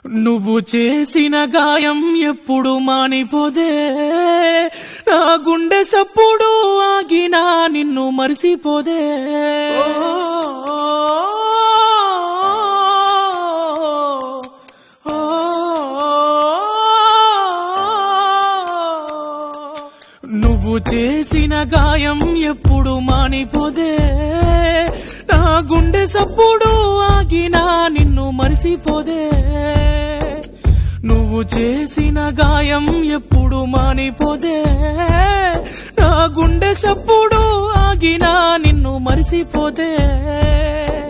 నువ్వు చేసిన గాయం ఎప్పుడు మానిపోదే నా గుండె సప్పుడు ఆగినా నిన్ను మరిసిపోదే నువ్వు చేసిన గాయం ఎప్పుడు మానిపోదే నా గుండె సప్పుడు ఆగినా నిన్ను మరిసిపోదే నువ్వు చేసిన గాయం ఎప్పుడు మానిపోదే నా గుండె సప్పుడు ఆగినా నిన్ను మరిసిపోదే